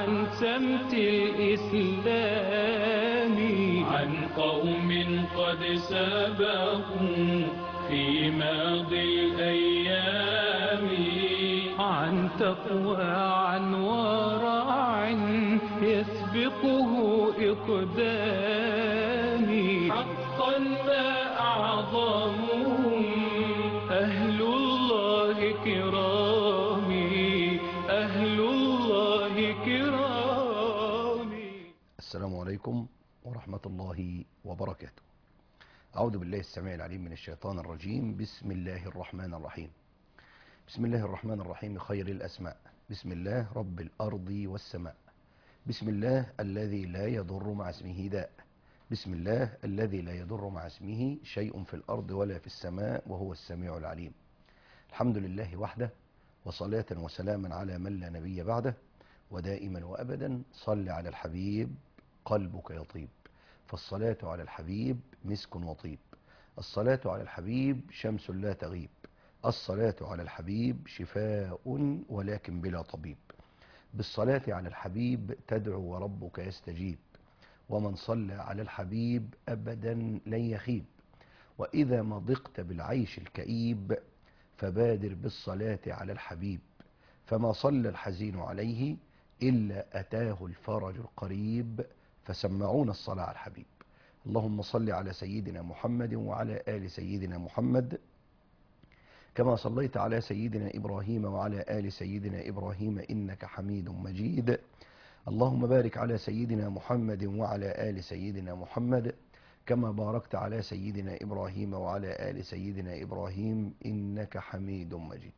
عن سمت الإسلام عن قوم قد سبقوا في ماضي الأيام عن تقوى عن ورع يسبقه إقدامي حقا ما أعظمهم أهل الله كرامي أهل الله كرامي السلام عليكم ورحمة الله وبركاته أعوذ بالله السميع العليم من الشيطان الرجيم بسم الله الرحمن الرحيم بسم الله الرحمن الرحيم خير الأسماء بسم الله رب الأرض والسماء بسم الله الذي لا يضر مع اسمه داء بسم الله الذي لا يضر مع اسمه شيء في الأرض ولا في السماء وهو السميع العليم الحمد لله وحده وصلاة وسلاما على من لا نبي بعده ودائما وأبدا صل على الحبيب قلبك يطيب فالصلاة على الحبيب مسك وطيب الصلاة على الحبيب شمس لا تغيب الصلاة على الحبيب شفاء ولكن بلا طبيب بالصلاة على الحبيب تدعو وربك يستجيب ومن صلى على الحبيب أبدا لن يخيب وإذا ما ضقت بالعيش الكئيب فبادر بالصلاة على الحبيب فما صلى الحزين عليه إلا أتاه الفرج القريب فسمعون الصلاة على الحبيب اللهم صل على سيدنا محمد وعلى آل سيدنا محمد كما صليت على سيدنا إبراهيم وعلى آل سيدنا إبراهيم إنك حميد مجيد اللهم بارك على سيدنا محمد وعلى آل سيدنا محمد كما باركت على سيدنا إبراهيم وعلى آل سيدنا إبراهيم إنك حميد مجيد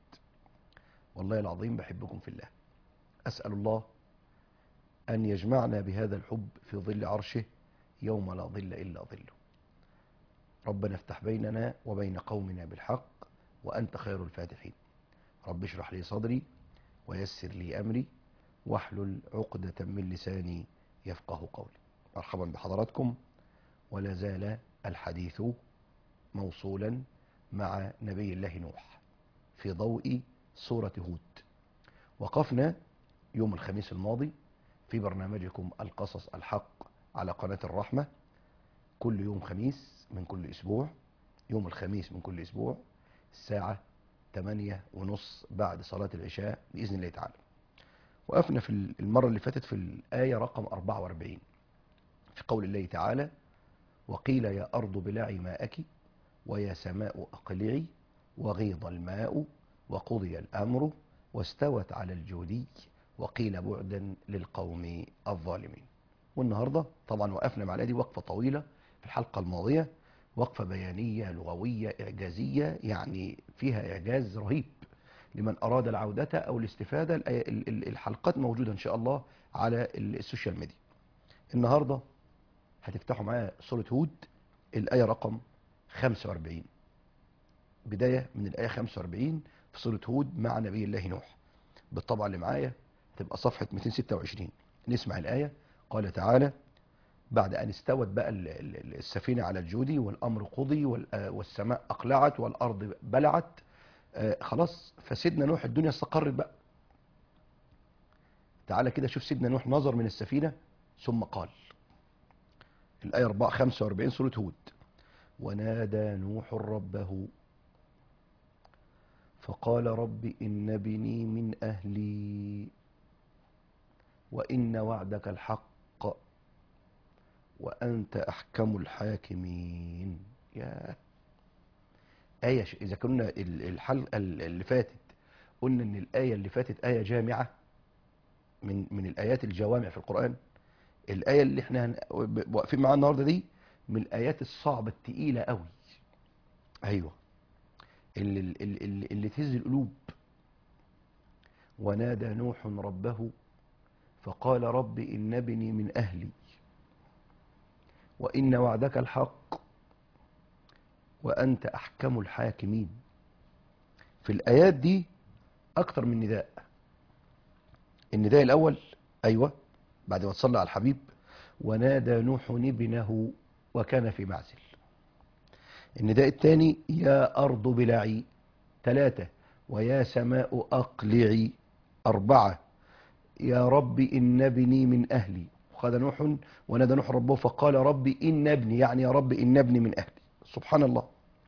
والله العظيم بحبكم في الله أسأل الله أن يجمعنا بهذا الحب في ظل عرشه يوم لا ظل إلا ظله ربنا افتح بيننا وبين قومنا بالحق وأنت خير الفاتحين رب اشرح لي صدري ويسر لي أمري واحلل عقدة من لساني يفقه قولي مرحبا بحضراتكم ولا زال الحديث موصولا مع نبي الله نوح في ضوء سورة هود وقفنا يوم الخميس الماضي في برنامجكم القصص الحق على قناة الرحمة كل يوم خميس من كل أسبوع يوم الخميس من كل أسبوع الساعة 8 ونص بعد صلاة العشاء بإذن الله تعالى وقفنا في المرة اللي فاتت في الآية رقم 44 في قول الله تعالى وقيل يا أرض بلعي ماءك ويا سماء أقلعي وغيض الماء وقضي الأمر واستوت على الجودي وقيل بعدا للقوم الظالمين والنهاردة طبعا وقفنا مع دي وقفة طويلة في الحلقة الماضية وقفة بيانية لغوية إعجازية يعني فيها إعجاز رهيب لمن أراد العودة أو الاستفادة الحلقات موجودة إن شاء الله على السوشيال ميديا النهاردة هتفتحوا معايا سورة هود الآية رقم 45 بداية من الآية 45 في سورة هود مع نبي الله نوح بالطبعة اللي معايا تبقى صفحة 226 نسمع الآية قال تعالى بعد أن استوت بقى السفينة على الجودي والأمر قضي والسماء أقلعت والأرض بلعت خلاص فسيدنا نوح الدنيا استقرت بقى تعالى كده شوف سيدنا نوح نظر من السفينة ثم قال الآية 4 45 سورة هود ونادى نوح ربه فقال رب إن بني من أهلي وإن وعدك الحق وأنت أحكم الحاكمين يا آية إذا كنا الحلقة اللي فاتت قلنا إن الآية اللي فاتت آية جامعة من من الآيات الجوامع في القرآن الآية اللي احنا واقفين معاها النهارده دي من الآيات الصعبة التقيلة قوي أيوه اللي, اللي, اللي تهز القلوب ونادى نوح ربه فقال رب إن ابني من أهلي وإن وعدك الحق وأنت أحكم الحاكمين في الآيات دي أكتر من نداء النداء الأول أيوة بعد ما تصلى على الحبيب ونادى نوح ابنه وكان في معزل النداء الثاني يا أرض بلعي ثلاثة ويا سماء أقلعي أربعة يا رب إن ابني من أهلي وقال نوح ونادى نوح ربه فقال رب إن ابني يعني يا رب إن ابني من أهلي سبحان الله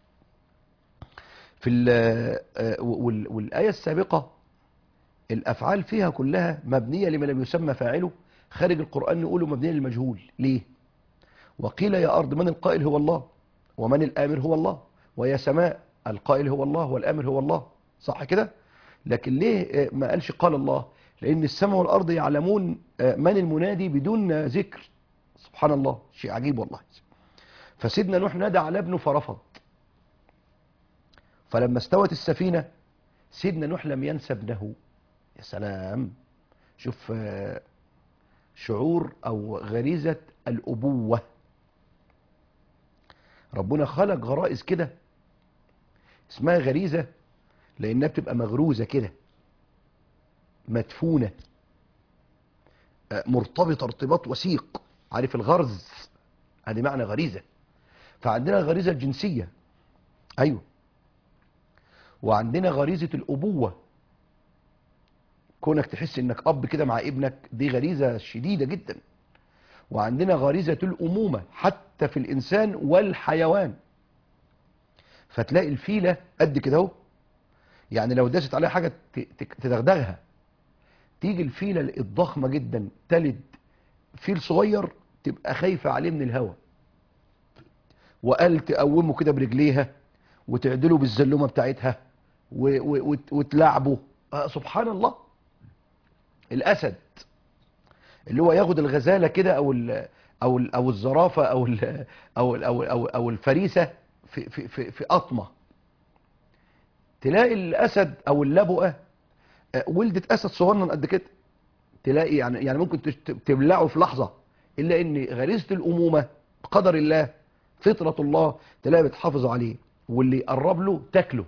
في ال- آه، وال- والآية السابقة الأفعال فيها كلها مبنية لما لم يسمى فاعله خارج القرآن نقوله مبنية للمجهول ليه وقيل يا أرض من القائل هو الله ومن الآمر هو الله ويا سماء القائل هو الله والآمر هو الله صح كده لكن ليه آه، ما قالش قال الله لأن السماء والأرض يعلمون آه، من المنادي بدون آه، ذكر سبحان الله شيء عجيب والله فسيدنا نوح نادى على ابنه فرفض فلما استوت السفينة سيدنا نوح لم ينسى ابنه يا سلام شوف آه، شعور أو غريزة الأبوة ربنا خلق غرائز كده اسمها غريزة لأنها بتبقى مغروزة كده مدفونة آه، مرتبطة ارتباط وثيق عارف الغرز هذه معنى غريزة فعندنا غريزة الجنسية أيوه وعندنا غريزة الأبوة كونك تحس انك اب كده مع ابنك دي غريزة شديدة جدا وعندنا غريزة الأمومة حتى في الإنسان والحيوان فتلاقي الفيلة قد كده اهو يعني لو داست عليها حاجة ت- ت- تدغدغها تيجي الفيلة الضخمة جدا تلد فيل صغير تبقى خايفة عليه من الهواء وقال تقومه كده برجليها وتعدله بالزلومة بتاعتها و- و- وت- وتلعبه آه سبحان الله الاسد اللي هو ياخد الغزاله كده او ال او ال او الزرافه او ال او ال او او, أو الفريسه في في في, في قطمه تلاقي الاسد او اللبؤه آه، ولدت اسد صغنن قد كده تلاقي يعني يعني ممكن تش- تبلعه في لحظه الا ان غريزه الامومه بقدر الله فطره الله تلاقي بتحافظ عليه واللي يقرب له تاكله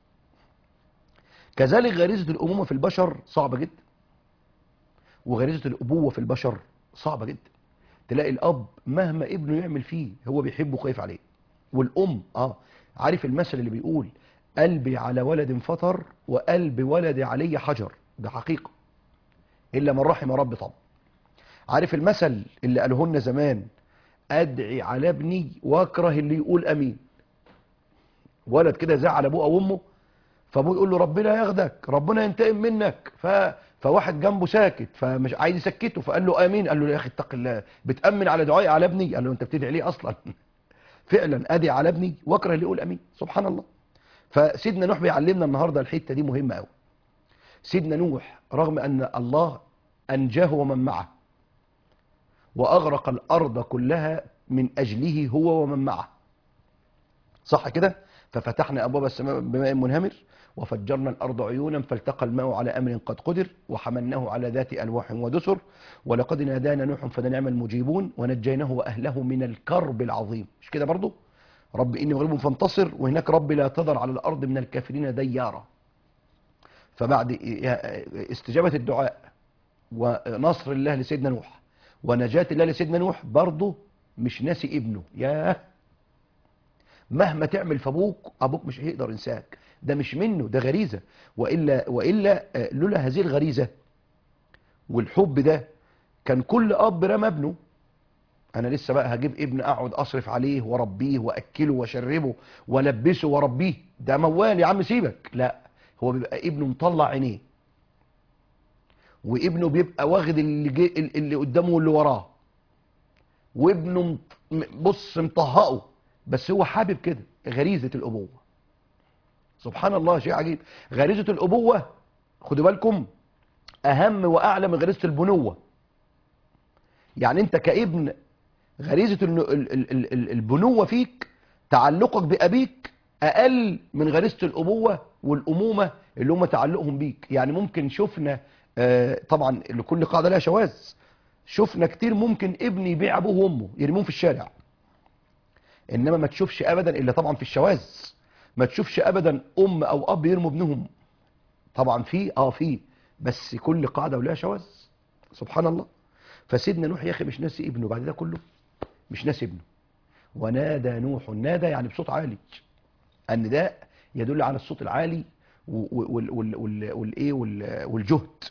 كذلك غريزه الامومه في البشر صعبه جدا وغريزة الأبوة في البشر صعبة جدا تلاقي الأب مهما ابنه يعمل فيه هو بيحبه خايف عليه والأم آه عارف المثل اللي بيقول قلبي على ولد فطر وقلب ولدي علي حجر ده حقيقة إلا من رحم ربي طبعا عارف المثل اللي قاله لنا زمان أدعي على ابني واكره اللي يقول أمين ولد كده زعل أبوه أو أمه فابوه يقول له ربنا ياخدك ربنا ينتقم منك ف... فواحد جنبه ساكت فمش عايز يسكته فقال له امين قال له يا اخي اتق الله بتامن على دعائي على ابني قال له انت بتدعي ليه اصلا فعلا ادعي على ابني واكره اللي يقول امين سبحان الله فسيدنا نوح بيعلمنا النهارده الحته دي مهمه قوي سيدنا نوح رغم ان الله انجاه ومن معه واغرق الارض كلها من اجله هو ومن معه صح كده ففتحنا ابواب السماء بماء منهمر وفجرنا الارض عيونا فالتقى الماء على امر قد قدر وحملناه على ذات الواح ودسر ولقد نادانا نوح فلنعم المجيبون ونجيناه واهله من الكرب العظيم مش كده برضو رب اني مغلوب فانتصر وهناك رب لا تذر على الارض من الكافرين ديارا فبعد استجابه الدعاء ونصر الله لسيدنا نوح ونجاة الله لسيدنا نوح برضه مش ناسي ابنه ياه مهما تعمل في ابوك ابوك مش هيقدر ينساك ده مش منه ده غريزه والا والا آه، لولا هذه الغريزه والحب ده كان كل اب رمى ابنه انا لسه بقى هجيب ابن اقعد اصرف عليه واربيه واكله واشربه والبسه واربيه ده موال يا عم سيبك لا هو بيبقى ابنه مطلع عينيه وابنه بيبقى واخد اللي, جي اللي قدامه واللي وراه وابنه مط- م- بص مطهقه بس هو حابب كده غريزة الأبوة سبحان الله شيء عجيب غريزة الأبوة خدوا بالكم أهم وأعلى من غريزة البنوة يعني أنت كابن غريزة ال- ال- ال- ال- ال- البنوة فيك تعلقك بأبيك أقل من غريزة الأبوة والأمومة اللي هم تعلقهم بيك يعني ممكن شفنا آه، طبعا لكل قاعدة لها شواذ شفنا كتير ممكن ابن يبيع أبوه وأمه يرموهم في الشارع انما ما تشوفش ابدا الا طبعا في الشواذ ما تشوفش ابدا ام او اب يرموا ابنهم طبعا في اه في بس كل قاعده ولها شواذ سبحان الله فسيدنا نوح يا اخي مش ناسي ابنه بعد ده كله مش ناسي ابنه ونادى نوح نادى يعني بصوت عالي النداء يدل على الصوت العالي و- و- وال- وال- وال- والايه وال- والجهد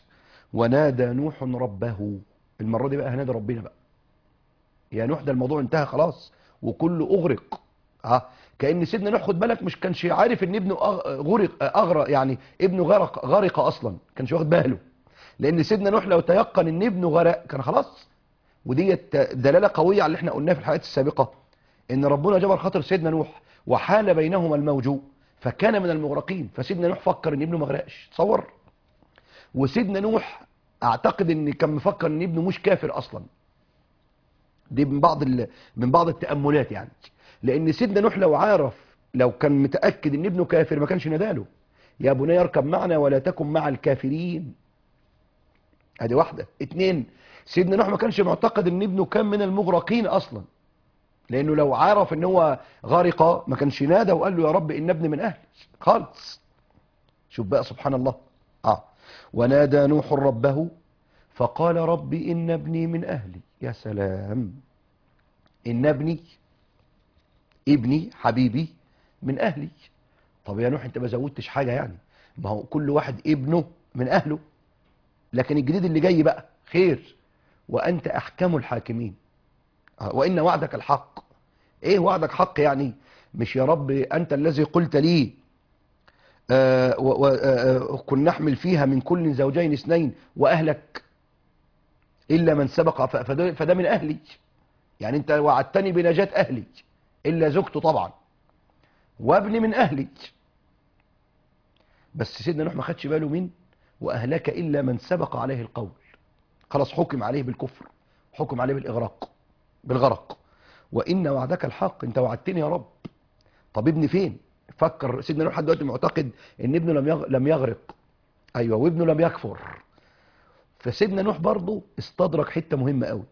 ونادى نوح ربه المرة دي بقى هنادي ربنا بقى يا نوح ده الموضوع انتهى خلاص وكله اغرق ها كأن سيدنا نوح خد بالك مش كانش عارف ان ابنه أغ- غرق اغرق يعني ابنه غرق غرق اصلا كانش واخد باله لان سيدنا نوح لو تيقن ان ابنه غرق كان خلاص وديت دلاله قويه على اللي احنا قلناه في الحلقات السابقه ان ربنا جبر خاطر سيدنا نوح وحال بينهما الموج فكان من المغرقين فسيدنا نوح فكر ان ابنه ما غرقش تصور وسيدنا نوح اعتقد ان كان مفكر ان ابنه مش كافر اصلا دي من بعض ال... من بعض التاملات يعني لان سيدنا نوح لو عارف لو كان متاكد ان ابنه كافر ما كانش ناداله يا بني اركب معنا ولا تكن مع الكافرين ادي واحده اتنين سيدنا نوح ما كانش معتقد ان ابنه كان من المغرقين اصلا لانه لو عرف ان هو غارق ما كانش نادى وقال له يا رب ان ابني من اهلي خالص شوف بقى سبحان الله اه ونادى نوح ربه فقال رب ان ابني من اهلي يا سلام ان ابني ابني حبيبي من اهلي طب يا نوح انت ما زودتش حاجه يعني ما هو كل واحد ابنه من اهله لكن الجديد اللي جاي بقى خير وانت احكم الحاكمين آه، وان وعدك الحق ايه وعدك حق يعني مش يا رب انت الذي قلت لي آه، و- و- آه، آه، كن نحمل فيها من كل زوجين اثنين واهلك الا من سبق ف- فده, فده من اهلي يعني انت وعدتني بنجاة اهلي الا زوجته طبعا وابني من اهلي بس سيدنا نوح ما خدش باله من واهلك الا من سبق عليه القول خلاص حكم عليه بالكفر حكم عليه بالاغراق بالغرق وان وعدك الحق انت وعدتني يا رب طب ابني فين فكر سيدنا نوح لحد دلوقتي معتقد ان ابنه لم يغ- لم يغرق ايوه وابنه لم يكفر فسيدنا نوح برضه استدرك حته مهمه قوي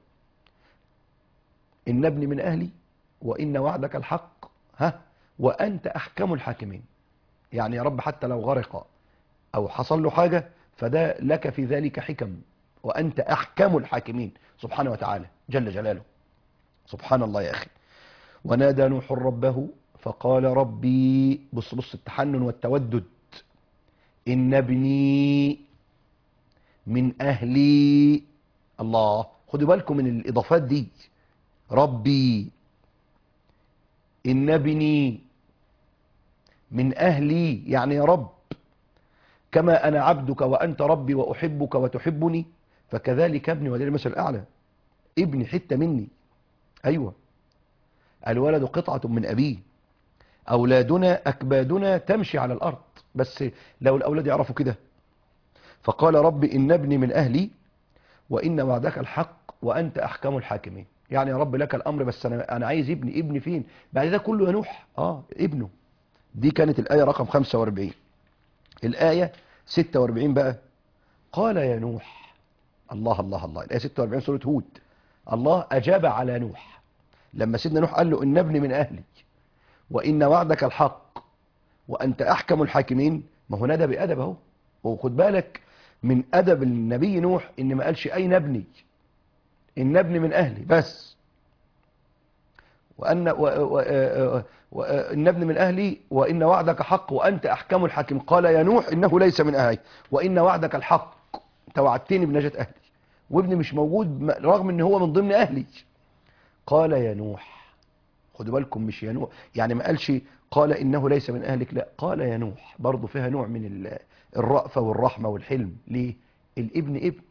ان ابني من اهلي وان وعدك الحق ها وانت احكم الحاكمين يعني يا رب حتى لو غرق او حصل له حاجه فده لك في ذلك حكم وانت احكم الحاكمين سبحانه وتعالى جل جلاله سبحان الله يا اخي ونادى نوح ربه فقال ربي بص بص التحنن والتودد إن ابني من أهلي الله خدوا بالكم من الإضافات دي ربي إن ابني من أهلي يعني يا رب كما أنا عبدك وأنت ربي وأحبك وتحبني فكذلك ابني ولله المثل الأعلى ابني حتة مني أيوة الولد قطعة من أبيه أولادنا أكبادنا تمشي على الأرض بس لو الأولاد يعرفوا كده فقال رب إن ابني من أهلي وإن وعدك الحق وأنت أحكم الحاكمين يعني يا رب لك الأمر بس أنا, أنا عايز ابني ابني فين بعد ده كله يا نوح آه ابنه دي كانت الآية رقم 45 الآية 46 بقى قال يا نوح الله الله الله الآية 46 سورة هود الله أجاب على نوح لما سيدنا نوح قال له إن ابني من أهلي وإن وعدك الحق وأنت أحكم الحاكمين ما هو ندى بأدب أهو وخد بالك من أدب النبي نوح إن ما قالش أين ابني إن ابني من أهلي بس وأن و و و و إن ابني من أهلي وإن وعدك حق وأنت أحكم الحاكم قال يا نوح إنه ليس من أهلي وإن وعدك الحق أنت وعدتني بنجاة أهلي وابني مش موجود رغم إن هو من ضمن أهلي قال يا نوح خدوا بالكم مش يا نوح يعني ما قالش قال إنه ليس من أهلك لا قال يا نوح برضه فيها نوع من ال- الرأفة والرحمة والحلم ليه الابن ابن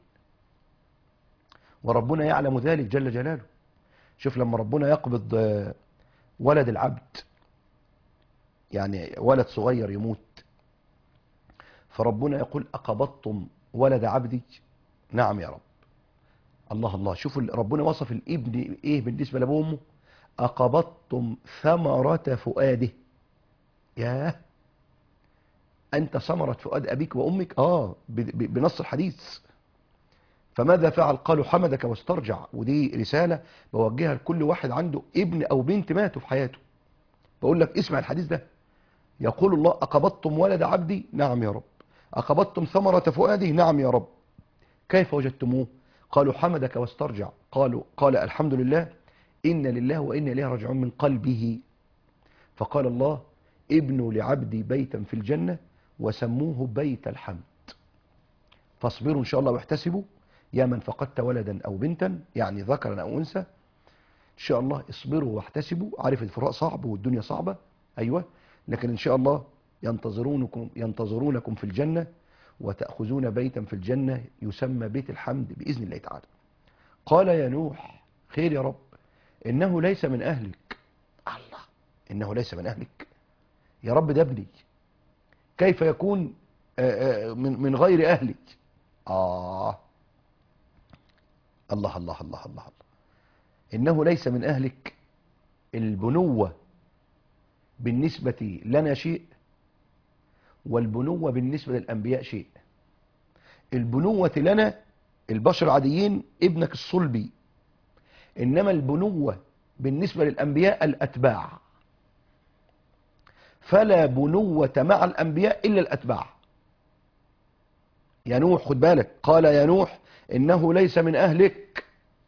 وربنا يعلم ذلك جل جلاله شوف لما ربنا يقبض آه، ولد العبد يعني ولد صغير يموت فربنا يقول أقبضتم ولد عبدي نعم يا رب الله الله شوفوا ال- ربنا وصف الابن ايه بالنسبة لابوه وامه أقبضتم ثمرة فؤاده ياه أنت ثمرة فؤاد أبيك وأمك آه ب- ب- بنص الحديث فماذا فعل قالوا حمدك واسترجع ودي رسالة بوجهها لكل واحد عنده ابن أو بنت ماتوا في حياته بقول لك اسمع الحديث ده يقول الله أقبضتم ولد عبدي نعم يا رب أقبضتم ثمرة فؤاده نعم يا رب كيف وجدتموه قالوا حمدك واسترجع قالوا قال الحمد لله إن لله وإن إليه راجعون من قلبه فقال الله ابنوا لعبدي بيتا في الجنة وسموه بيت الحمد فاصبروا إن شاء الله واحتسبوا يا من فقدت ولدا أو بنتا يعني ذكرا أو أنثى إن شاء الله اصبروا واحتسبوا عارف الفراق صعب والدنيا صعبة أيوة لكن إن شاء الله ينتظرونكم ينتظرونكم في الجنة وتأخذون بيتا في الجنة يسمى بيت الحمد بإذن الله تعالى قال يا نوح خير يا رب إنه ليس من أهلك الله إنه ليس من أهلك يا رب ده ابني كيف يكون آه، آه، من من غير أهلك آه الله الله الله الله الله إنه ليس من أهلك البنوة بالنسبة لنا شيء والبنوة بالنسبة للأنبياء شيء البنوة لنا البشر العاديين ابنك الصلبي إنما البنوة بالنسبة للأنبياء الأتباع فلا بنوة مع الأنبياء إلا الأتباع يا نوح خد بالك قال يا نوح إنه ليس من أهلك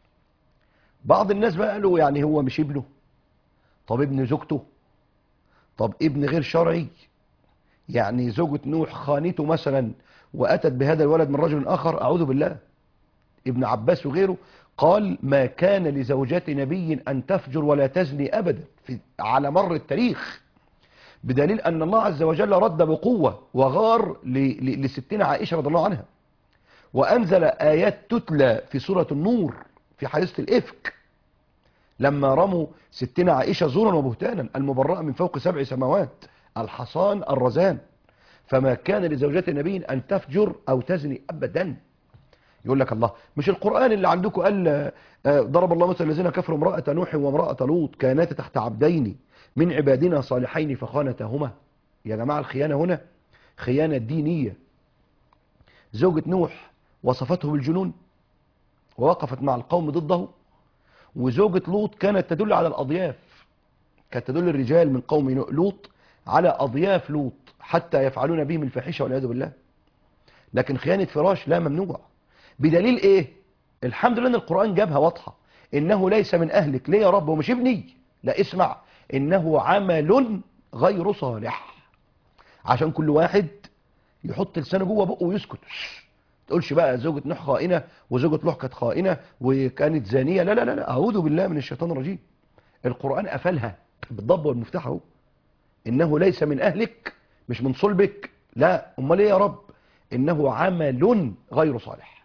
بعض الناس بقى قالوا يعني هو مش ابنه طب ابن زوجته طب ابن غير شرعي يعني زوجة نوح خانته مثلا وأتت بهذا الولد من رجل آخر أعوذ بالله ابن عباس وغيره قال ما كان لزوجات نبي أن تفجر ولا تزني أبدا في على مر التاريخ بدليل أن الله عز وجل رد بقوة وغار ل- ل- لستنا عائشة رضي الله عنها وأنزل آيات تتلى في سورة النور في حادثة الإفك لما رموا ستنا عائشة زورا وبهتانا المبرأة من فوق سبع سماوات الحصان الرزان فما كان لزوجات النبي أن تفجر أو تزني أبدا يقول لك الله مش القرآن اللي عندكم قال آه، ضرب الله مثل الذين كفروا امرأة نوح وامرأة لوط كانتا تحت عبدين من عبادنا صالحين فخانتهما يا جماعة الخيانة هنا خيانة دينية زوجة نوح وصفته بالجنون ووقفت مع القوم ضده وزوجة لوط كانت تدل على الأضياف كانت تدل الرجال من قوم لوط على أضياف لوط حتى يفعلون بهم الفاحشة والعياذ بالله لكن خيانة فراش لا ممنوع بدليل ايه الحمد لله ان القرآن جابها واضحة انه ليس من اهلك ليه يا رب ومش ابني لا اسمع انه عمل غير صالح عشان كل واحد يحط لسانه جوه بقه ويسكت شش. تقولش بقى زوجة نوح خائنة وزوجة لوح كانت خائنة وكانت زانية لا لا لا لا اعوذ بالله من الشيطان الرجيم القرآن قفلها بالضب والمفتاح اهو انه ليس من اهلك مش من صلبك لا امال ايه يا رب انه عمل غير صالح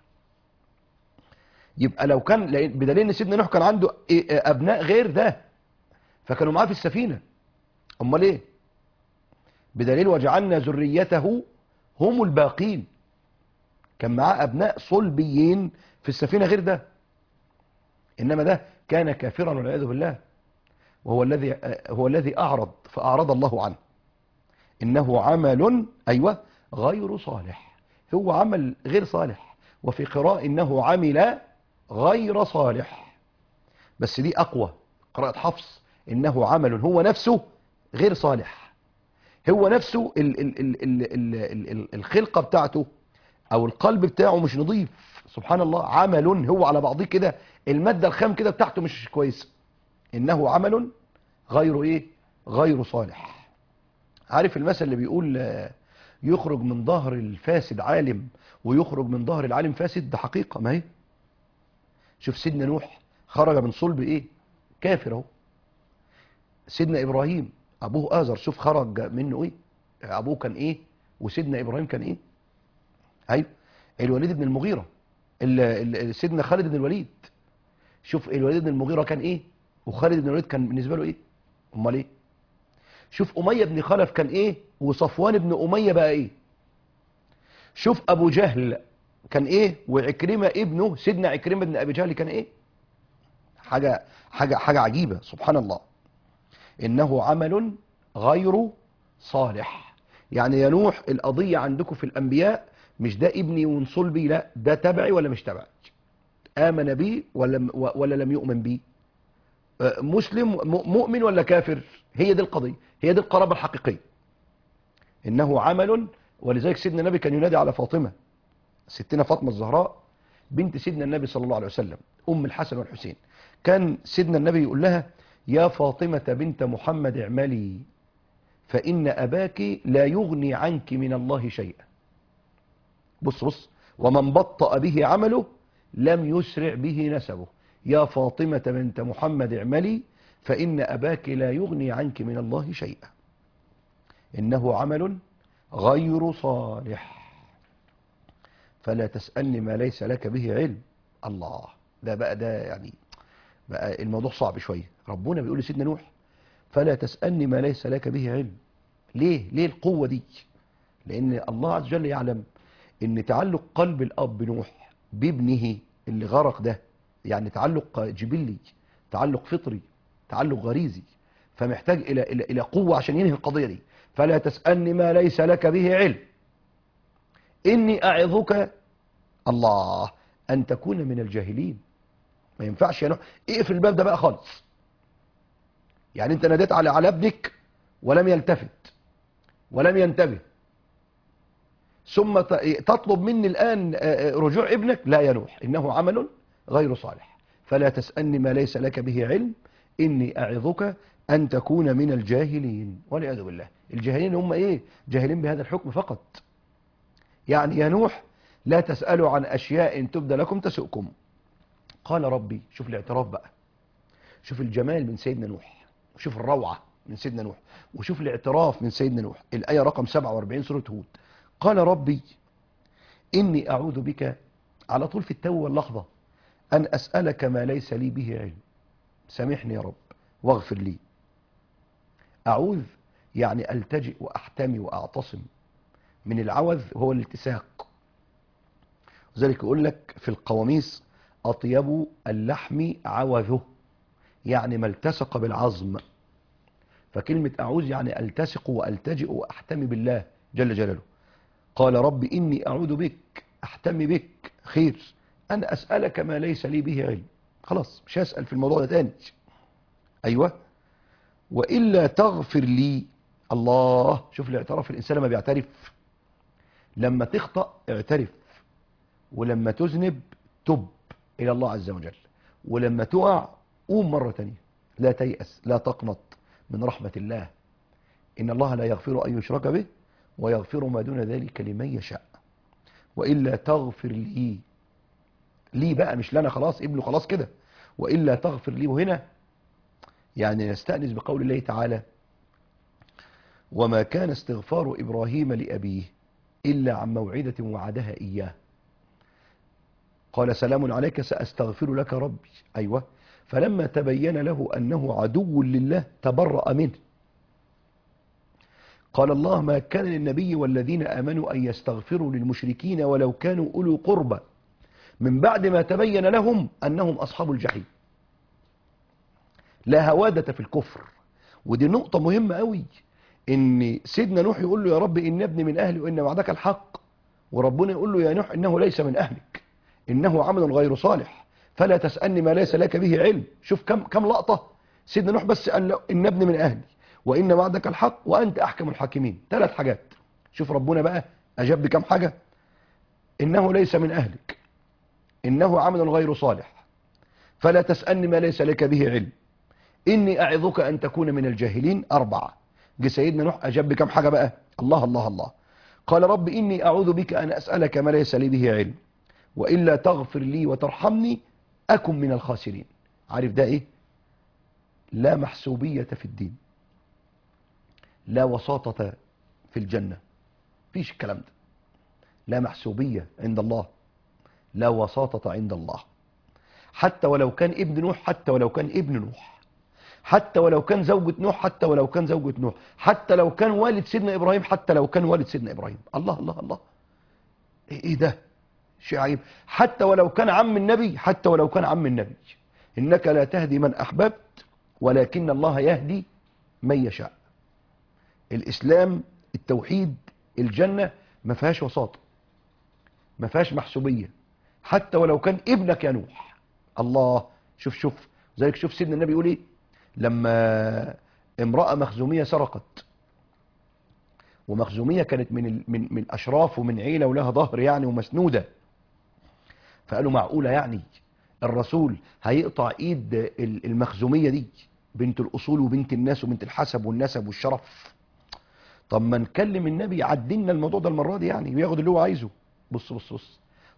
يبقى لو كان لأن- بدليل ان سيدنا نوح كان عنده إيه- ابناء غير ده فكانوا معاه في السفينه امال ايه بدليل وجعلنا ذريته هم الباقين كان معاه ابناء صلبيين في السفينه غير ده انما ده كان كافرا والعياذ بالله وهو الذي هو الذي اعرض فاعرض الله عنه انه عمل ايوه غير صالح هو عمل غير صالح وفي قراءة انه عمل غير صالح بس دي اقوى قراءة حفص انه عمل هو نفسه غير صالح هو نفسه ال ال ال ال ال ال ال الخلقة بتاعته او القلب بتاعه مش نظيف سبحان الله عمل هو على بعضه كده المادة الخام كده بتاعته مش كويسة انه عمل غير ايه غير صالح عارف المثل اللي بيقول آه، يخرج من ظهر الفاسد عالم ويخرج من ظهر العالم فاسد ده حقيقة ما هي شوف سيدنا نوح خرج من صلب ايه كافر اهو سيدنا ابراهيم ابوه ازر شوف خرج منه ايه ابوه كان ايه وسيدنا ابراهيم كان ايه ايوه الوليد بن المغيرة ال- ال- سيدنا خالد بن الوليد شوف الوليد بن المغيرة كان ايه وخالد بن الوليد كان بالنسبة له ايه امال ايه شوف أمية بن خلف كان إيه وصفوان بن أمية بقى إيه شوف أبو جهل كان إيه وعكرمة ابنه سيدنا عكرمة بن أبي جهل كان إيه حاجة حاجة حاجة عجيبة سبحان الله إنه عمل غير صالح يعني يا نوح القضية عندكم في الأنبياء مش ده ابني ونصل بي لا ده تبعي ولا مش تبعي آمن بي ولا ولا لم يؤمن بي آه، مسلم م- مؤمن ولا كافر هي دي القضية هي دي القرابة الحقيقية إنه عمل ولذلك سيدنا النبي كان ينادي على فاطمة ستنا فاطمة الزهراء بنت سيدنا النبي صلى الله عليه وسلم أم الحسن والحسين كان سيدنا النبي يقول لها يا فاطمة بنت محمد اعملي فإن أباك لا يغني عنك من الله شيئا بص بص ومن بطأ به عمله لم يسرع به نسبه يا فاطمة بنت محمد اعملي فإن أباك لا يغني عنك من الله شيئا إنه عمل غير صالح فلا تسألني ما ليس لك به علم الله ده بقى ده يعني بقى الموضوع صعب شوية ربنا بيقول لسيدنا نوح فلا تسألني ما ليس لك به علم ليه ليه القوة دي لأن الله عز وجل يعلم ان تعلق قلب الاب نوح بابنه اللي غرق ده يعني تعلق جبلي تعلق فطري تعلق غريزي فمحتاج الى الى الى قوه عشان ينهي القضيه دي فلا تسالني ما ليس لك به علم اني اعظك الله ان تكون من الجاهلين ما ينفعش يا نوح اقفل الباب ده بقى خالص يعني انت ناديت على على ابنك ولم يلتفت ولم ينتبه ثم تطلب مني الآن رجوع ابنك لا يا نوح إنه عمل غير صالح فلا تسألني ما ليس لك به علم إني أعظك أن تكون من الجاهلين والعياذ بالله الجاهلين هم إيه جاهلين بهذا الحكم فقط يعني يا نوح لا تسألوا عن أشياء تبدى لكم تسؤكم قال ربي شوف الاعتراف بقى شوف الجمال من سيدنا نوح وشوف الروعة من سيدنا نوح وشوف الاعتراف من سيدنا نوح الآية رقم 47 سورة هود قال ربي إني أعوذ بك على طول في التو واللحظة أن أسألك ما ليس لي به علم سامحني يا رب واغفر لي أعوذ يعني ألتجئ وأحتمي وأعتصم من العوذ هو الالتساق وذلك يقول لك في القواميس أطيب اللحم عوذه يعني ما التصق بالعظم فكلمة أعوذ يعني ألتسق وألتجئ وأحتمي بالله جل جلاله قال رب إني أعوذ بك أحتمي بك خير أنا أسألك ما ليس لي به علم خلاص مش هسأل في الموضوع ده تاني أيوة وإلا تغفر لي الله شوف الاعتراف الإنسان لما بيعترف لما تخطأ اعترف ولما تذنب تب إلى الله عز وجل ولما تقع قوم مرة تانية لا تيأس لا تقنط من رحمة الله إن الله لا يغفر أن يشرك به ويغفر ما دون ذلك لمن يشاء وإلا تغفر لي لي بقى مش لنا خلاص ابنه خلاص كده وإلا تغفر لي وهنا يعني نستأنس بقول الله تعالى وما كان استغفار إبراهيم لأبيه إلا عن موعدة وعدها إياه قال سلام عليك سأستغفر لك ربي أيوة فلما تبين له أنه عدو لله تبرأ منه قال الله ما كان للنبي والذين آمنوا أن يستغفروا للمشركين ولو كانوا أولو قربى من بعد ما تبين لهم أنهم أصحاب الجحيم لا هوادة في الكفر ودي نقطة مهمة قوي ان سيدنا نوح يقول له يا رب ان ابني من اهلي وان وعدك الحق وربنا يقول له يا نوح انه ليس من اهلك انه عمل غير صالح فلا تسألني ما ليس لك به علم شوف كم كم لقطة سيدنا نوح بس قال له ان ابني من اهلي وان وعدك الحق وانت احكم الحاكمين ثلاث حاجات شوف ربنا بقى اجاب بكم حاجة انه ليس من اهلك انه عمل غير صالح فلا تسألني ما ليس لك به علم إني أعظك أن تكون من الجاهلين أربعة جه سيدنا نوح أجاب بكم حاجة بقى الله الله الله قال رب إني أعوذ بك أن أسألك ما ليس لي به علم وإلا تغفر لي وترحمني أكن من الخاسرين عارف ده إيه لا محسوبية في الدين لا وساطة في الجنة فيش الكلام ده لا محسوبية عند الله لا وساطة عند الله حتى ولو كان ابن نوح حتى ولو كان ابن نوح حتى ولو كان زوجة نوح حتى ولو كان زوجة نوح حتى لو كان والد سيدنا إبراهيم حتى لو كان والد سيدنا إبراهيم الله الله الله إيه إيه ده شيء عجيب حتى ولو كان عم النبي حتى ولو كان عم النبي إنك لا تهدي من أحببت ولكن الله يهدي من يشاء الإسلام التوحيد الجنة ما فيهاش وساطة ما فيهاش محسوبية حتى ولو كان ابنك يا نوح الله شوف شوف ذلك شوف سيدنا النبي يقول ايه لما امرأة مخزومية سرقت ومخزومية كانت من ال- من من أشراف ومن عيلة ولها ظهر يعني ومسنودة فقالوا معقولة يعني الرسول هيقطع ايد ال- المخزومية دي بنت الأصول وبنت الناس وبنت الحسب والنسب والشرف طب ما نكلم النبي يعدلنا الموضوع ده المرة دي يعني وياخد اللي هو عايزه بص بص بص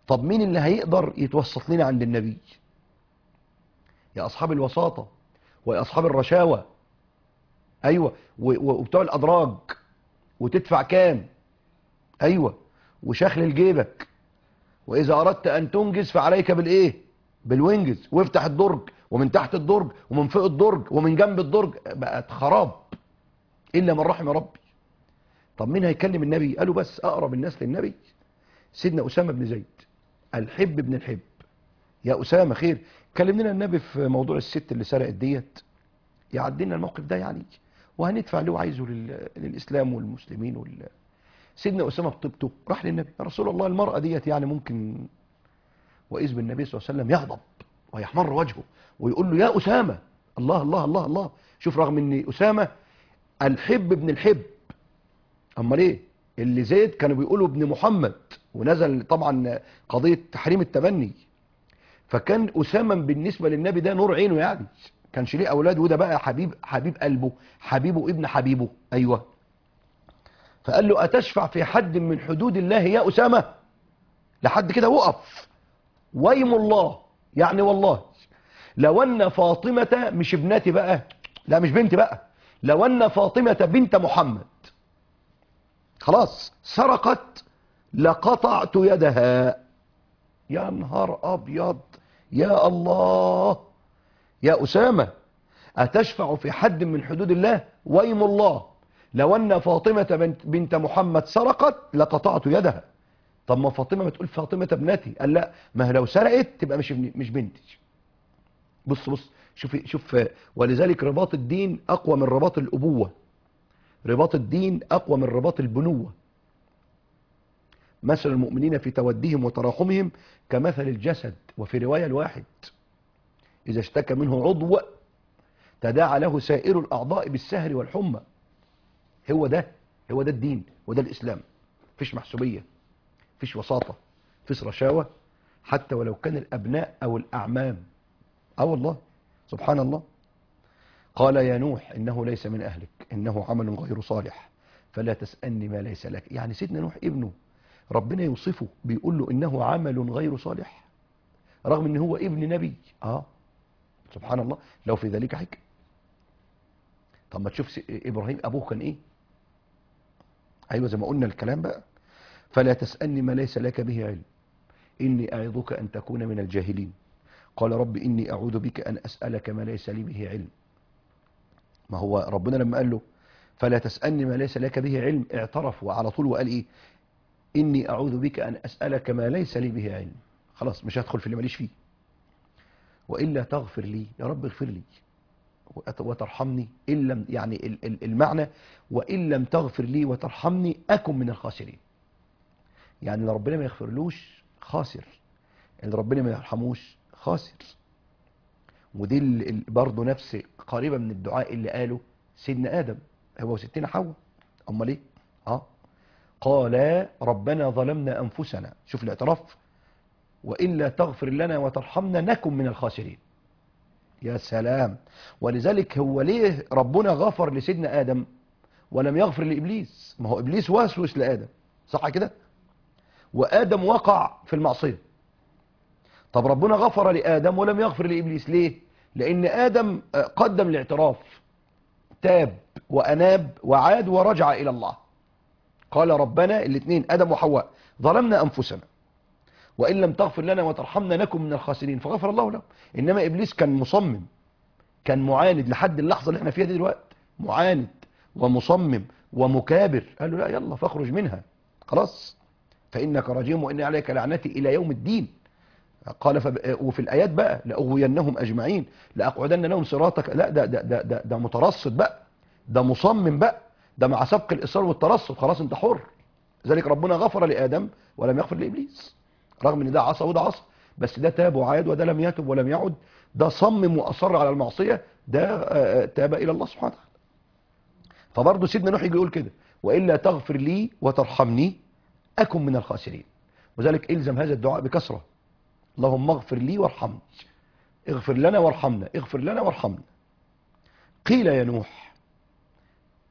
طب مين اللي هيقدر يتوسط لنا عند النبي يا أصحاب الوساطة ويا أصحاب الرشاوة أيوة و- و- وبتوع الأدراج وتدفع كام أيوة وشخل جيبك وإذا أردت أن تنجز فعليك بالإيه بالوينجز وافتح الدرج ومن تحت الدرج ومن فوق الدرج ومن جنب الدرج بقت خراب إلا من رحم ربي طب مين هيكلم النبي قالوا بس أقرب الناس للنبي سيدنا أسامة بن زيد الحب بن الحب يا أسامة خير كلم لنا النبي في موضوع الست اللي سرقت ديت يعدينا الموقف ده يعني وهندفع اللي هو عايزه لل... للإسلام والمسلمين وال... سيدنا أسامة بطبته راح للنبي يا رسول الله المرأة ديت يعني ممكن وإذ بالنبي صلى الله عليه وسلم يغضب ويحمر وجهه ويقول له يا أسامة الله الله الله الله شوف رغم ان أسامة الحب ابن الحب امال ايه اللي زيد كانوا بيقولوا ابن محمد ونزل طبعا قضية تحريم التبني فكان أسامة بالنسبة للنبي ده نور عينه يعني كانش ليه أولاد وده بقى حبيب حبيب قلبه حبيبه ابن حبيبه أيوة فقال له أتشفع في حد من حدود الله يا أسامة لحد كده وقف ويم الله يعني والله لو أن فاطمة مش ابنتي بقى لا مش بنتي بقى لو أن فاطمة بنت محمد خلاص سرقت لقطعت يدها يا نهار أبيض يا الله يا أسامة أتشفع في حد من حدود الله ويم الله لو أن فاطمة بنت, بنت محمد سرقت لقطعت يدها طب ما فاطمة ما تقول فاطمة ابنتي قال لا ما هي لو سرقت تبقى مش ابن- مش بنتي بص بص شوف شوف ولذلك رباط الدين أقوى من رباط الأبوة رباط الدين أقوى من رباط البنوة مثل المؤمنين في توديهم وتراحمهم كمثل الجسد وفي رواية الواحد إذا اشتكى منه عضو تداعى له سائر الأعضاء بالسهر والحمى هو ده هو ده الدين وده الإسلام فيش محسوبية فيش وساطة فيش رشاوة حتى ولو كان الأبناء أو الأعمام اه والله سبحان الله قال يا نوح إنه ليس من أهلك إنه عمل غير صالح فلا تسألني ما ليس لك يعني سيدنا نوح ابنه ربنا يوصفه بيقول له إنه عمل غير صالح رغم إن هو ابن نبي آه سبحان الله لو في ذلك حكم طب ما تشوف س- إبراهيم أبوه كان إيه أيوة زي ما قلنا الكلام بقى فلا تسألني ما ليس لك به علم إني أعظك أن تكون من الجاهلين قال رب إني أعوذ بك أن أسألك ما ليس لي به علم ما هو ربنا لما قال له فلا تسألني ما ليس لك به علم اعترف وعلى طول وقال إيه إني أعوذ بك أن أسألك ما ليس لي به علم خلاص مش هدخل في اللي ماليش فيه وإلا تغفر لي يا رب اغفر لي وأت- وترحمني إن لم يعني ال- ال- المعنى وإن لم تغفر لي وترحمني أكن من الخاسرين يعني اللي ربنا ما يغفرلوش خاسر اللي ربنا ما يرحموش خاسر ودي ال- ال- برضه نفس قريبة من الدعاء اللي قاله سيدنا آدم هو وستنا حواء أمال إيه؟ اه قال ربنا ظلمنا أنفسنا شوف الاعتراف وإلا تغفر لنا وترحمنا نكن من الخاسرين يا سلام ولذلك هو ليه ربنا غفر لسيدنا آدم ولم يغفر لإبليس ما هو إبليس وسوس لآدم صح كده وآدم وقع في المعصية طب ربنا غفر لآدم ولم يغفر لإبليس ليه لأن آدم آه، قدم الاعتراف تاب وأناب وعاد ورجع إلى الله قال ربنا الاثنين آدم وحواء ظلمنا أنفسنا وإن لم تغفر لنا وترحمنا نكن من الخاسرين فغفر الله له إنما إبليس كان مصمم كان معاند لحد اللحظة اللي احنا فيها دي دلوقتي معاند ومصمم ومكابر قال له لا يلا فاخرج منها خلاص فإنك رجيم وإن عليك لعنتي إلى يوم الدين قال فب... وفي الآيات بقى لأغوينهم أجمعين لأقعدن لهم صراطك لا ده ده ده ده, ده مترصد بقى ده مصمم بقى ده مع سبق الإصرار والترصد خلاص أنت حر ذلك ربنا غفر لآدم ولم يغفر لإبليس رغم ان ده عصى وده عصى بس ده تاب وعاد وده لم يتب ولم يعد ده صمم واصر على المعصيه ده آه، تاب الى الله سبحانه وتعالى فبرضه سيدنا نوح يجي يقول كده والا تغفر لي وترحمني اكن من الخاسرين وذلك الزم هذا الدعاء بكثره اللهم اغفر لي وارحمني اغفر لنا وارحمنا اغفر لنا وارحمنا قيل يا نوح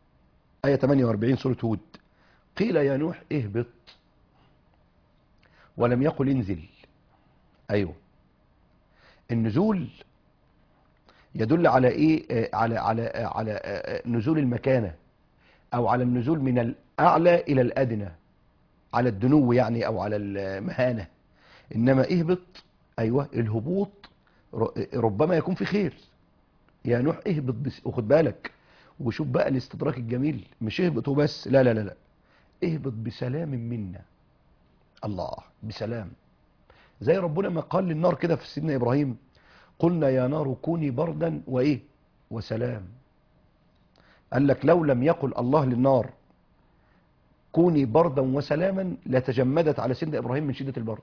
آية 48 سورة هود قيل يا نوح اهبط ولم يقل انزل ايوه النزول يدل على ايه آه، على على آه، على آه، آه، نزول المكانه او على النزول من الاعلى الى الادنى على الدنو يعني او على المهانه انما اهبط ايوه الهبوط ر- ربما يكون في خير يا نوح اهبط بس وخد بالك وشوف بقى الاستدراك الجميل مش اهبط وبس لا لا لا لا اهبط بسلام منا الله بسلام زي ربنا ما قال للنار كده في سيدنا ابراهيم قلنا يا نار كوني بردا وايه وسلام قال لك لو لم يقل الله للنار كوني بردا وسلاما لتجمدت على سيدنا ابراهيم من شده البرد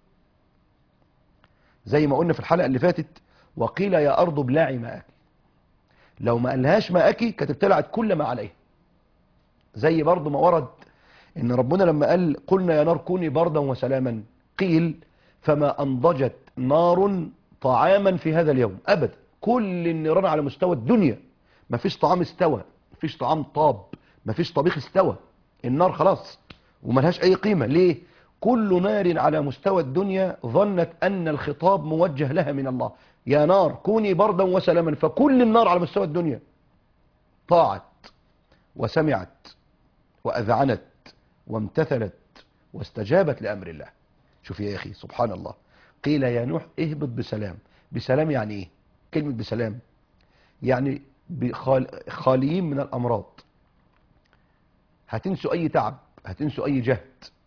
زي ما قلنا في الحلقه اللي فاتت وقيل يا ارض ابلعي ماءك لو ما قالهاش ماءك كانت ابتلعت كل ما عليه زي برضه ما ورد ان ربنا لما قال قلنا يا نار كوني بردا وسلاما قيل فما انضجت نار طعاما في هذا اليوم ابدا كل النيران على مستوى الدنيا ما فيش طعام استوى ما فيش طعام طاب ما فيش طبيخ استوى النار خلاص وملهاش اي قيمه ليه كل نار على مستوى الدنيا ظنت ان الخطاب موجه لها من الله يا نار كوني بردا وسلاما فكل النار على مستوى الدنيا طاعت وسمعت واذعنت وامتثلت واستجابت لامر الله شوف يا اخي سبحان الله قيل يا نوح اهبط بسلام بسلام يعني ايه كلمه بسلام يعني بخال... خاليين من الامراض هتنسوا اي تعب هتنسوا اي جهد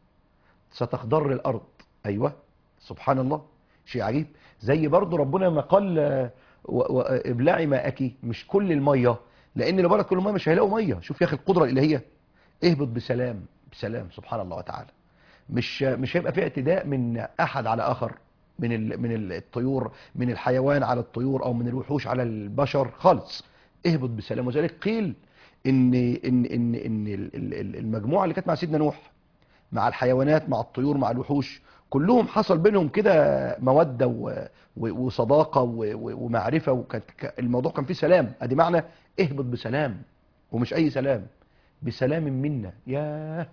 ستخضر الارض ايوه سبحان الله شيء عجيب زي برضو ربنا ما قال آه، و- و- ابلعي ماءك مش كل الميه لان لو بلد كل الميه مش هيلاقوا ميه شوف يا اخي القدره الالهيه اهبط بسلام بسلام سبحان الله وتعالى مش مش هيبقى في اعتداء من احد على اخر من ال من ال- الطيور من الحيوان على الطيور او من الوحوش على البشر خالص اهبط بسلام وذلك قيل ان ان ان ان ال- ال- ال- المجموعه اللي كانت مع سيدنا نوح مع الحيوانات مع الطيور مع الوحوش كلهم حصل بينهم كده موده و- و- وصداقه و- و- ومعرفه وكانت ك- الموضوع كان فيه سلام ادي معنى اهبط بسلام ومش اي سلام بسلام منا ياه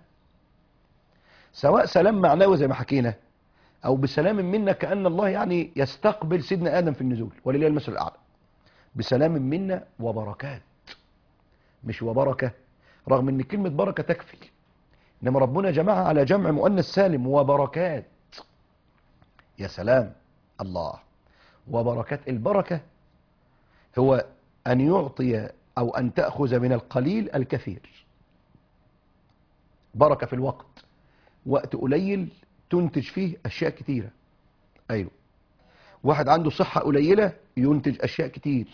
سواء سلام معنوي زي ما حكينا او بسلام منا كان الله يعني يستقبل سيدنا ادم في النزول ولله المثل الاعلى بسلام منا وبركات مش وبركه رغم ان كلمه بركه تكفي انما ربنا جمعها على جمع مؤنث سالم وبركات يا سلام الله وبركات البركه هو ان يعطي او ان تاخذ من القليل الكثير بركه في الوقت وقت قليل تنتج فيه اشياء كتيره ايوه واحد عنده صحه قليله ينتج اشياء كتير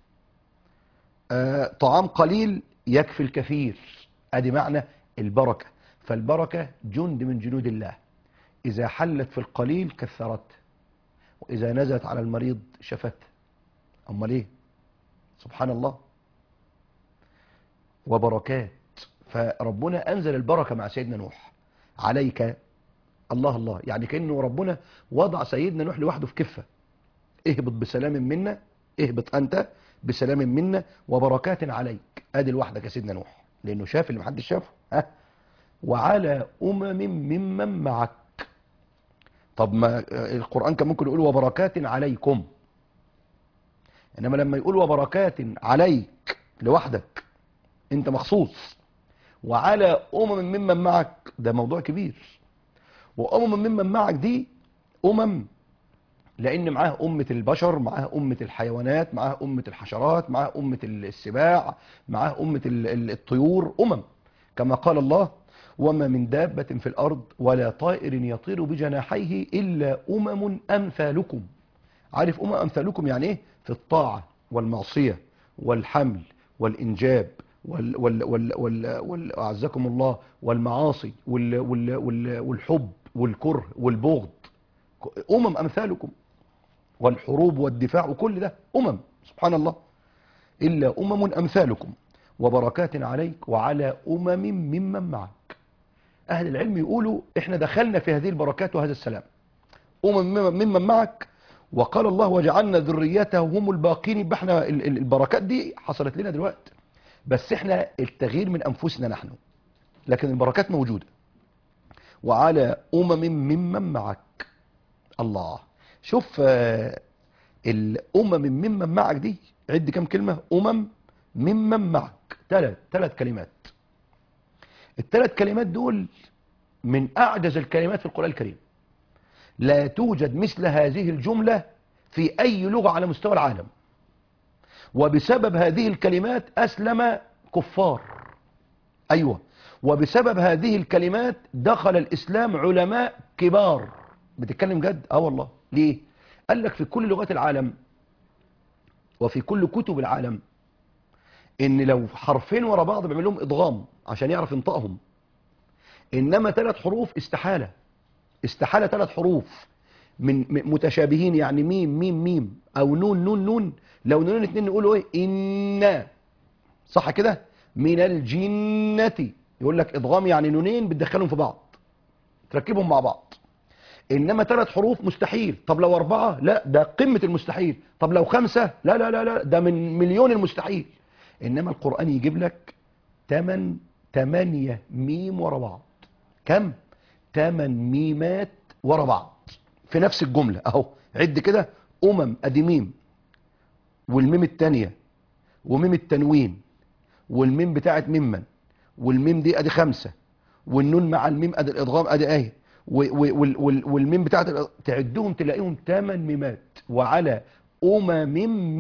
آه طعام قليل يكفي الكثير ادي معنى البركه فالبركه جند من جنود الله اذا حلت في القليل كثرته واذا نزلت على المريض شفته امال ايه سبحان الله وبركات فربنا انزل البركه مع سيدنا نوح عليك الله الله يعني كانه ربنا وضع سيدنا نوح لوحده في كفه اهبط بسلام منا اهبط انت بسلام منا وبركات عليك ادي لوحدك يا سيدنا نوح لانه شاف اللي محدش شافه ها وعلى امم ممن معك طب ما القران كان ممكن يقول وبركات عليكم انما لما يقول وبركات عليك لوحدك انت مخصوص وعلى امم ممن معك ده موضوع كبير وامم ممن معك دي امم لان معاه امه البشر معاه امه الحيوانات معاه امه الحشرات معاه امه السباع معاه امه ال- ال- الطيور امم كما قال الله وما من دابه في الارض ولا طائر يطير بجناحيه الا امم امثالكم عارف امم امثالكم يعني ايه في الطاعه والمعصيه والحمل والانجاب وال وال وال وال وال اعزكم الله والمعاصي وال وال وال والحب والكره والبغض امم امثالكم والحروب والدفاع وكل ده امم سبحان الله الا امم امثالكم وبركات عليك وعلى امم ممن معك اهل العلم يقولوا احنا دخلنا في هذه البركات وهذا السلام امم ممن معك وقال الله وجعلنا ذريته هم الباقين يبقى احنا ال- ال- البركات دي حصلت لنا دلوقتي بس احنا التغيير من انفسنا نحن لكن البركات موجوده وعلى أمم ممن معك الله شوف آه، الأمم ممن معك دي عد كم كلمة أمم ممن معك ثلاث ثلاث كلمات الثلاث كلمات دول من أعجز الكلمات في القرآن الكريم لا توجد مثل هذه الجملة في أي لغة على مستوى العالم وبسبب هذه الكلمات أسلم كفار أيوة وبسبب هذه الكلمات دخل الإسلام علماء كبار بتتكلم جد اه والله ليه قال لك في كل لغات العالم وفي كل كتب العالم ان لو حرفين ورا بعض بيعمل لهم ادغام عشان يعرف ينطقهم انما ثلاث حروف استحالة استحالة ثلاث حروف من م- متشابهين يعني ميم ميم ميم او نون نون نون لو نونين اتنين نقولوا ايه إنا صح كده من الجنة يقول لك ادغام يعني نونين بتدخلهم في بعض تركبهم مع بعض انما ثلاث حروف مستحيل طب لو اربعة لا ده قمة المستحيل طب لو خمسة لا لا لا لا ده من مليون المستحيل انما القرآن يجيب لك تمن تمانية ميم ورا بعض كم تمن ميمات ورا بعض في نفس الجملة اهو عد كده امم ادي ميم والميم التانية وميم التنوين والميم بتاعت ممن والميم دي ادي خمسة والنون مع الميم ادي الادغام ادي اهي و- و- وال- وال- والميم بتاعت الإض- تعدهم تلاقيهم ثمان ميمات وعلى امم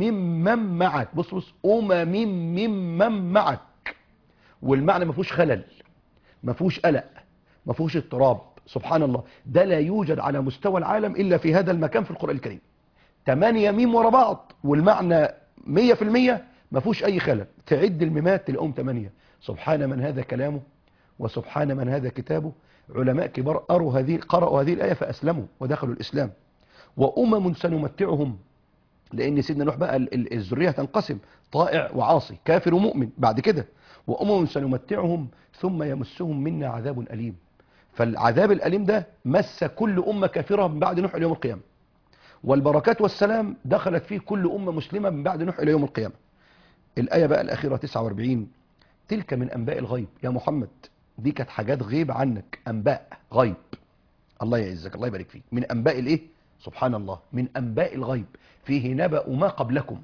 ممن معك بص بص امم ممن معك والمعنى ما فيهوش خلل ما فيهوش قلق ما فيهوش اضطراب سبحان الله ده لا يوجد على مستوى العالم الا في هذا المكان في القران الكريم تمانية ميم ورا بعض والمعنى مية في المية ما فيهوش اي خلل تعد الميمات تلاقيهم تمانية سبحان من هذا كلامه وسبحان من هذا كتابه علماء كبار قروا هذه قرأوا هذه الآية فأسلموا ودخلوا الإسلام وأمم سنمتعهم لأن سيدنا نوح بقى ال- ال- الذرية تنقسم طائع وعاصي كافر ومؤمن بعد كده وأمم سنمتعهم ثم يمسهم منا عذاب أليم فالعذاب الأليم ده مس كل أمة كافرة من بعد نوح إلى يوم القيامة والبركات والسلام دخلت فيه كل أمة مسلمة من بعد نوح إلى يوم القيامة الآية بقى الأخيرة 49 تلك من أنباء الغيب يا محمد دي كانت حاجات غيب عنك أنباء غيب الله يعزك الله يبارك فيك من أنباء الإيه سبحان الله من أنباء الغيب فيه نبأ ما قبلكم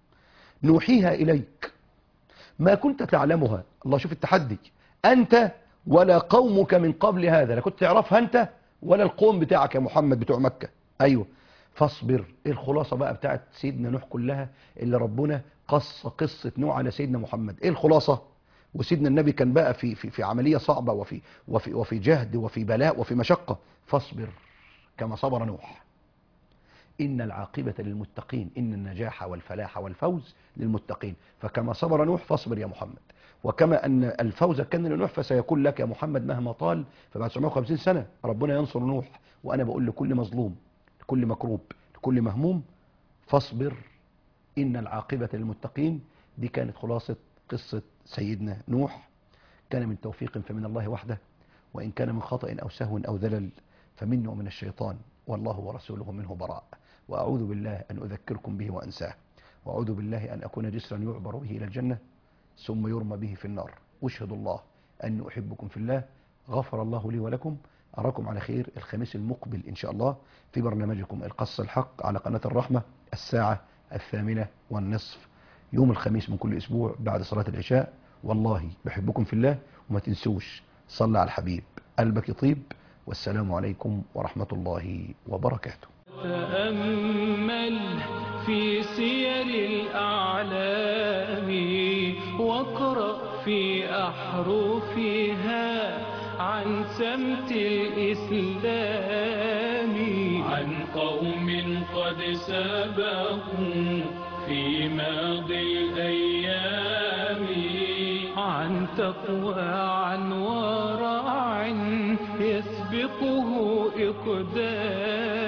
نوحيها إليك ما كنت تعلمها الله شوف التحدي أنت ولا قومك من قبل هذا لا كنت تعرفها أنت ولا القوم بتاعك يا محمد بتوع مكة أيوة فاصبر ايه الخلاصة بقى بتاعت سيدنا نوح كلها اللي ربنا قص قصة نوح على سيدنا محمد ايه الخلاصة وسيدنا النبي كان بقى في في في عملية صعبة وفي وفي وفي جهد وفي بلاء وفي مشقة فاصبر كما صبر نوح إن العاقبة للمتقين إن النجاح والفلاح والفوز للمتقين فكما صبر نوح فاصبر يا محمد وكما أن الفوز كان لنوح فسيكون لك يا محمد مهما طال فبعد 950 سنة ربنا ينصر نوح وأنا بقول لكل مظلوم لكل مكروب لكل مهموم فاصبر إن العاقبة للمتقين دي كانت خلاصة قصة سيدنا نوح كان من توفيق فمن الله وحده وإن كان من خطأ أو سهو أو ذلل فمني ومن الشيطان والله ورسوله منه براء وأعوذ بالله أن أذكركم به وأنساه وأعوذ بالله أن أكون جسرا يعبر به إلى الجنة ثم يرمى به في النار واشهد الله أني أحبكم في الله غفر الله لي ولكم أراكم على خير الخميس المقبل إن شاء الله في برنامجكم القص الحق على قناة الرحمة الساعة الثامنة والنصف يوم الخميس من كل أسبوع بعد صلاة العشاء والله بحبكم في الله وما تنسوش صلى على الحبيب قلبك يطيب والسلام عليكم ورحمة الله وبركاته تأمل في سير الأعلام واقرأ في أحرفها عن سمت الإسلام عن قوم قد سبقوا في ماضي الأيام عن تقوى عن ورع يسبقه إقدام